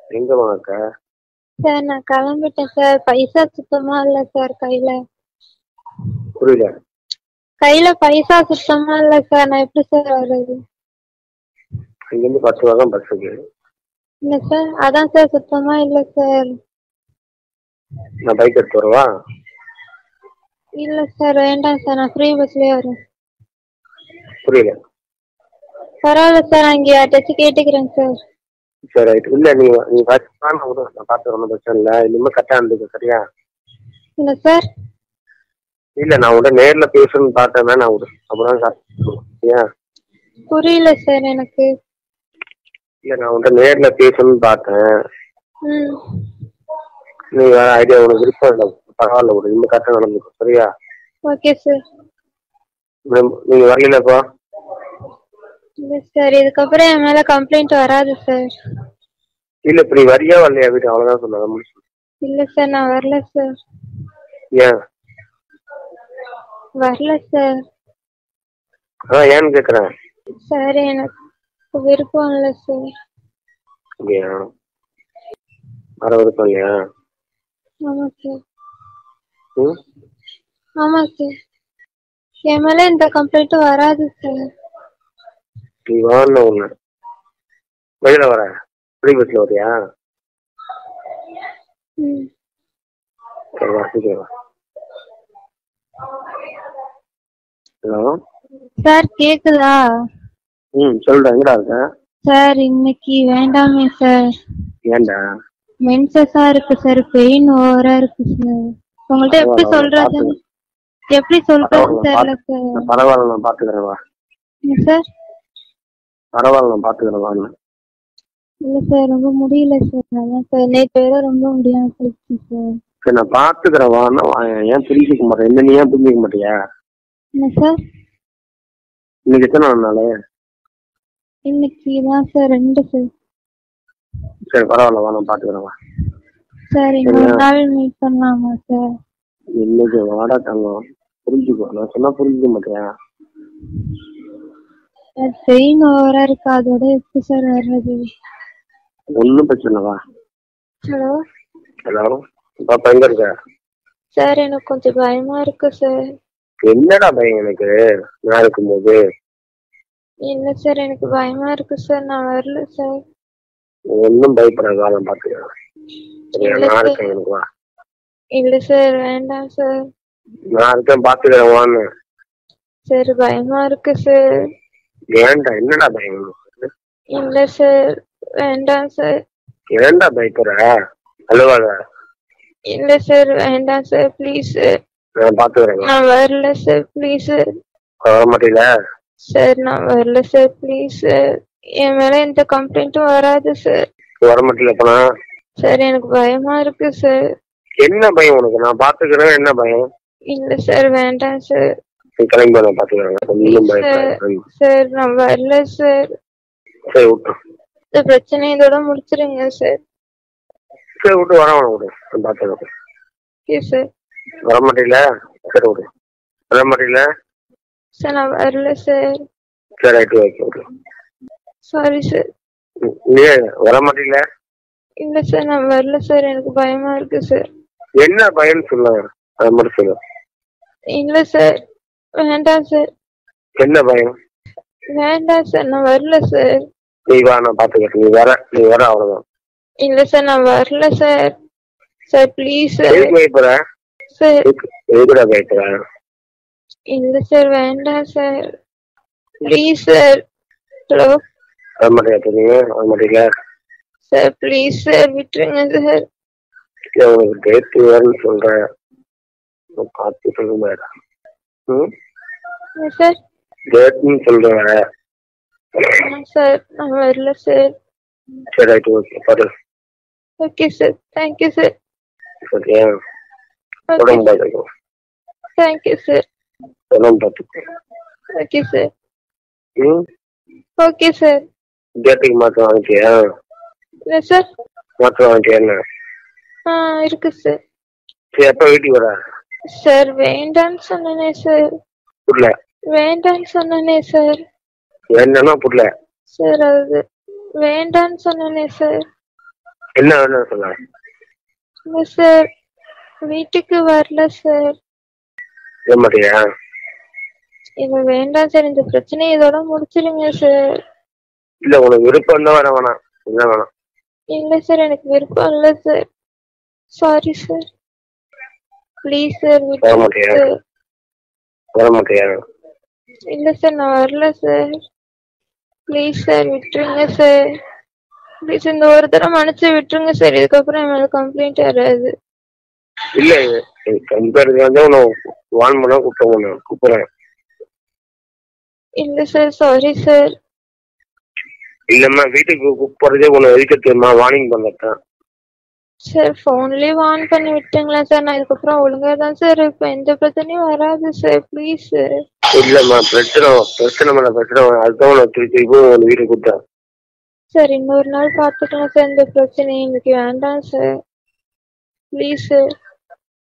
எங்கம்மா இருக்க சார் நான் கிளம்பிட்டேன் சார் பைசா சுத்தமா இல்ல சார் கையில புரியல கையில பைசா சுத்தமா இல்ல சார் நான் எப்படி சார் வர்றது இங்கேருந்து பத்து ரூபா தான் பஸ்ஸுக்கு இல்ல சார் அதான் சார் சுத்தமா இல்ல சார் நான் பைக் எடுத்து வரவா இல்ல சார் வேண்டாம் சார் நான் ஃப்ரீ பஸ்லயே வரேன் புரியல பரவாயில்ல சார் நான் இங்க யார்ட்டாச்சும் கேட்டுக்கிறேன் சார் சரி ரைட் இல்ல நீ நீ ஃபர்ஸ்ட் நான் விடு நான் பார்த்து ஒன்றும் பிரச்சனை இல்லை இனிமே கரெக்டாக இருந்துக்க சரியா இல்ல சார் இல்ல நான் உட நேர்ல பேசணும்னு பார்த்தேன்னா நான் விடு அப்புறம் கரெக்ட் சரியா புரியல சார் எனக்கு இல்ல நான் உன்கிட்ட நேர்ல பேசணும்னு பார்த்தேன் ம் நீ வேற ஐடியா உனக்கு விருப்பம் இல்லை பரவாயில்ல விடு இன்னும் கரெக்டாக நடந்துக்கும் சரியா ஓகே சார் நீ- நீங்க வரலப்பா இல்ல சார் இதுக்கப்புறம் என் மேல கம்ப்ளைண்ட் வராது சார் இல்ல இப்ப நீ வரியா வரலையா வீட்டு அவ்வளவுதான் சொன்னாங்க முடிச்சு இல்ல சார் நான் வரல சார் ஏன் வரல சார் அதான் ஏன்னு கேக்குறேன் சார் எனக்கு விருப்பம் இல்ல சார் அப்படியா வர விருப்பம் இல்லையா ஆமா சார் ம் ஆமா சார் என் மேல எந்த கம்ப்ளைண்ட்டும் வராது சார் நீ வான்னு ஒண்ணு வெளியில வர ஃப்ரீ பஸ்ல வரியா ம் சரி வா சீக்கிரம் வா ஹலோ சார் கேக்குதா ம் சொல்றேன் எங்கடா இருக்க சார் இன்னைக்கு வேண்டாமே சார் ஏன்டா மென்சஸா இருக்கு சார் பெயின் ஓவரா இருக்கு சார் உங்கள்ட்ட எப்படி சொல்றது எப்படி சொல்றது தெரியல சார் நான் பரவாயில்ல நான் பாத்துக்கிறேன் வா என்ன சார் பரவாயில்ல நான் பாத்துக்கிறேன் வான்னு இல்ல சார் ரொம்ப முடியல சார் அதான் சார் நேற்று வேற ரொம்ப முடியாம போயிடுச்சு சார் சரி நான் பாத்துக்கிறேன் வான்னா வா. ஏன் புரிஞ்சுக்க மாட்டேன் என்ன நீ ஏன் புரிஞ்சுக்க மாட்டியா என்ன சார் இன்னைக்கு எத்தனை நாள் இன்னைக்கு தான் சார் ரெண்டு சார் சரி பரவாயில்ல வா நான் பாத்துக்கிறேன் வா சார் இன்னொரு நாள் மீட் பண்ணலாமா சார் இன்னைக்கு வாடா தங்கம் புரிஞ்சுக்கோ நான் சொன்னா புரிஞ்சுக்க மாட்டியா சார் பெயின் ஓவரா இருக்கு அதோட எப்படி சார் வர்றது ஒன்றும் பிரச்சனை இல்லை, வா ஹலோ எல்லாரும் பாப்பா எங்க இருக்க சார் எனக்கு கொஞ்சம் பயமா இருக்கு சார் என்னடா பையன் எனக்கு நான் இருக்கும்போது இல்ல சார் எனக்கு பயமா இருக்கு சார் நான் வரல சார் ஒன்றும் பயப்படாத வா நான் பாத்துக்கிறேன் சரியா இல்ல நான் சார். இருக்கேன் எனக்கு வா இல்ல சார் வேண்டாம் சார் நான் இருக்கேன் பாத்துக்கிறேன் வான்னு சார் பயமா இருக்கு சார் ஏன்டா என்னடா பயம் உனக்கு? இல்ல சார் வேண்டாம் சார் ஏன்டா பயப்படுற அழுவாத இல்ல சார் வேண்டாம் சார் ப்ளீஸ் சார் நான் பாத்துக்கிறேன் வா. நான் வரல சார் ப்ளீஸ் சார் வர மாட்டீல சார் நான் வரல சார் ப்ளீஸ் சார் என் மேல எந்த கம்ப்ளைண்ட்டும் வராது சார் வர மாட்டீல போனா சார் எனக்கு பயமா இருக்கு சார் என்ன பயம் உனக்கு நான் பாத்துக்கிறேன் என்ன பயம் இல்ல சார் வேண்டாம் சார் நீ கிளம்பி வா, நான் பாத்துக்கிறேன் ஒன்றும் பயப்படாத சார் நான் வரல சார் சரி விட்டு இந்த பிரச்சனையை இதோட முடிச்சிருங்க சார் சரி விட்டு வர வேணாம் விடு நான் பாத்துக்கிறேன் ஓகே சார் வர மாட்டீல சரி விடு வர மாட்டீல சார் நான் வரல சார் சரி ரைட்டு ஓகே விடு சாரி சார் ம், நீ வர மாட்டீல இல்ல சார் நான் வரல சார் எனக்கு பயமா இருக்கு சார் என்ன பயம்னு சொல்ல அது மட்டும் சொல்லு இல்ல சார் வேண்டாம் சார் என்ன பயம் வேண்டாம் சார் நான் வரல சார் நீ வா நான் பாத்துக்கிறேன் நீ வர நீ வர அவ்வளவுதான் இல்ல சார் நான் வரல சார் சார் ப்ளீஸ் சார் எதுக்கு பயப்படுற சார் எதுக்கு எதுக்குடா பயப்படுற இல்ல சார் வேண்டாம் சார் ப்ளீஸ் சார் ஹலோ வர மாட்டியா தெரியுங்க வர மாட்டீங்களா சார் ப்ளீஸ் சார் விட்டுருங்க சார் இல்ல உனக்கு டேட் வேறுன்னு சொல்றேன் நான் பார்த்து சொல்ல மாட்டா ம் என்ன சார் டேட்னு சொல்றேன் வேற சார் நான் வரல சார் சரி ரைட்டு ஓகே பாரு ஓகே சார் தேங்க்யூ சார் சரியா ஓகே உடம்பு பார்த்துக்கோ தேங்க்யூ சார் உடம்பு பார்த்துக்கோ ஓகே சார் ம் ஓகே சார் டேட்டுக்கு மாற்றம் வாங்கிட்டியா என்ன சார் மாற்றம் வாங்கிட்டியா என்ன ஆ இருக்கு சார் சரி எப்போ வீட்டுக்கு வர சார் வேண்டான்னு சொன்னனே சார் புரியல வேண்டான்னு சொன்னனே சார் என்னன்னா புரியல சார் அது வேண்டான்னு சொன்னனே சார் என்ன வேணும் சொல்ல இல்ல சார் வீட்டுக்கு வரல சார் ஏன் மாட்டியா இது வேண்டாம் சார் இந்த பிரச்சனையை இதோட முடிச்சிருங்க சார் இல்ல உனக்கு விருப்பம் தான் வர வேணாம் என்ன வேணாம் இல்ல சார் எனக்கு விருப்பம் இல்ல sir sorry sir please sir வர மாட்டியா சார் வர மாட்டியா இல்ல சார் நான் வரல சார் ப்ளீஸ் சார் விட்டுருங்க சார் ப்ளீஸ் இந்த ஒரு தடவை மன்னிச்சு விட்டுருங்க சார் இதுக்கப்புறம் என் மேல கம்ப்ளைண்ட் வராது இல்ல கம்பேர் வந்து உன்னை வான் பண்ண கூப்பிட்டு கூப்பிடுறேன் இல்ல சார் சாரி சார் இல்லம்மா வீட்டுக்கு கூப்பிடுறதே உன்னை எதுக்க தெரியுமா வார்னிங் பண்ணத்தான் சார் ஃபோன்லயே வார்ன் பண்ணி விட்டுங்களா சார் நான் இதுக்கப்புறம் ஒழுங்கா தான் சார் இருப்பேன் எந்த பிரச்சனையும் வராது சார் ப்ளீஸ் சார் இல்லம்மா பிரச்சனை பிரச்சனை மேல பிரச்சனை வரும். அதுதான் உன்னை திருப்பி திருப்பி உன் வீட்டுக்கு கூப்பிட்டேன் சார் இன்னொரு நாள் பார்த்துக்கலாம் சார் இந்த பிரச்சனை இன்னைக்கு வேண்டாம் சார் ப்ளீஸ் சார்